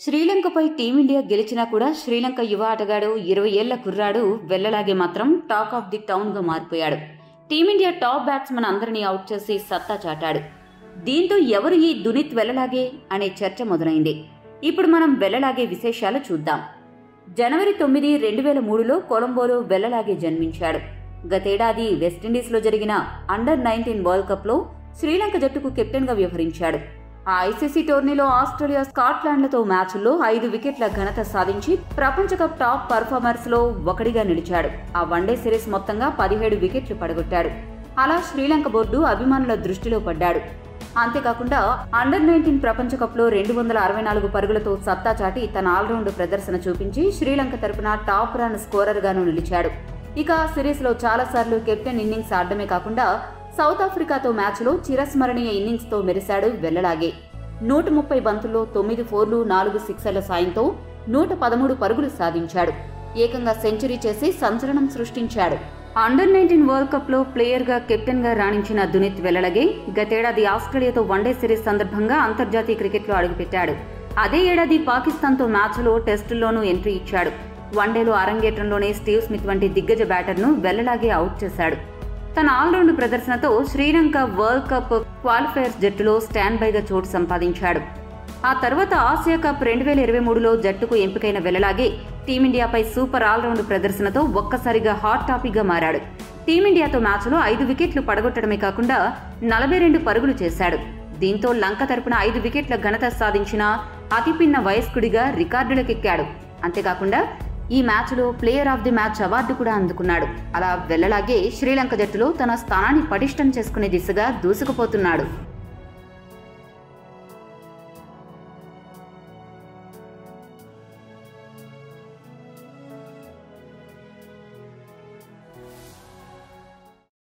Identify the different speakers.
Speaker 1: శ్రీలంకపై team India గెలిచినా కూడా శ్రీలంక యువ ఆటగాడు ఇరవై ఏళ్ల కుర్రాడు వెళ్లలాగే మాత్రం టాక్ ఆఫ్ ది టౌన్ గా మారిపోయాడు టీమిండియా టాప్ బ్యాట్స్మెన్ అందరినీ అవుట్ చేసి సత్తా చాటాడు దీంతో ఎవరు ఈ దునిత్ వెళ్లలాగే అనే చర్చ మొదలైంది ఇప్పుడు మనం వెళ్లలాగే విశేషాలు చూద్దాం జనవరి తొమ్మిది రెండు వేల మూడులో కొలంబోలో వెళ్లలాగే జన్మించాడు గతేడాది వెస్టిండీస్లో జరిగిన అండర్ నైన్టీన్ వరల్డ్ కప్లో శ్రీలంక జట్టుకు కెప్టెన్గా వ్యవహరించాడు ఆ ఐసీసీ టోర్నీలో ఆస్ట్రేలియా స్కాట్లాండ్లతో మ్యాచ్ల్లో ఐదు వికెట్ల ఘనత సాధించి ప్రపంచ కప్ టాప్ పర్ఫార్మర్స్ లో ఒకడిగా నిలిచాడు ఆ వన్డే సిరీస్ మొత్తంగా పదిహేడు వికెట్లు పడగొట్టాడు అలా శ్రీలంక బోర్డు అభిమానుల దృష్టిలో పడ్డాడు అంతేకాకుండా అండర్ నైన్టీన్ ప్రపంచ కప్లో రెండు వందల అరవై నాలుగు పరుగులతో సత్తా చాటి తన ఆల్రౌండ్ ప్రదర్శన చూపించి శ్రీలంక తరపున టాప్ రన్ స్కోరర్ గాను నిలిచాడు ఇక సిరీస్ లో చాలాసార్లు కెప్టెన్ ఇన్నింగ్స్ ఆడడమే కాకుండా సౌత్ ఆఫ్రికాతో మ్యాచ్లో చిరస్మరణీయ ఇన్నింగ్స్తో మెరిశాడు వెళ్లలాగే నూట ముప్పై బంతుల్లో తొమ్మిది ఫోర్లు నాలుగు సిక్సర్ల సాయంతో నూట పదమూడు పరుగులు సాధించాడు ఏకంగా సెంచరీ చేసి సంచలనం సృష్టించాడు అండర్ నైన్టీన్ వరల్డ్ కప్ లో ప్లేయర్ గా కెప్టెన్ గా రాణించిన దునిత్ వెల్లలగే గతేడాది ఆస్ట్రేలియాతో వన్డే సిరీస్ సందర్భంగా అంతర్జాతీయ క్రికెట్లో అడుగుపెట్టాడు అదే ఏడాది పాకిస్తాన్తో మ్యాచ్లో టెస్టుల్లోనూ ఎంట్రీ ఇచ్చాడు వన్డేలో అరంగేట్రంలోనే స్టీవ్ స్మిత్ వంటి దిగ్గజ బ్యాటర్ను వెల్లలాగే అవుట్ చేశాడు తన ఆల్రౌండ్ ప్రదర్శనతో శ్రీలంక వరల్డ్ కప్ క్వాలిఫైయర్స్ జట్టులో స్టాండ్ బైగా చోటు సంపాదించాడు ఆ తర్వాత ఆసియా కప్ రెండు వేల ఇరవై మూడులో జట్టుకు ఎంపికైన వెళ్లలాగే టీమిండియాపై సూపర్ ఆల్రౌండ్ ప్రదర్శనతో ఒక్కసారిగా హాట్ టాపిక్ గా మారాడు టీమిండియాతో మ్యాచ్లో ఐదు వికెట్లు పడగొట్టడమే కాకుండా నలభై రెండు పరుగులు చేశాడు దీంతో లంక తరపున ఐదు వికెట్ల ఘనత సాధించిన అతిపిన్న వయస్కుడిగా రికార్డులకెక్కాడు అంతేకాకుండా ఈ మ్యాచ్లో player of the match award కూడా అందుకున్నాడు అలా వెళ్లలాగే శ్రీలంక జట్టులో తన స్థానాన్ని పటిష్టం చేసుకునే దిశగా దూసుకుపోతున్నాడు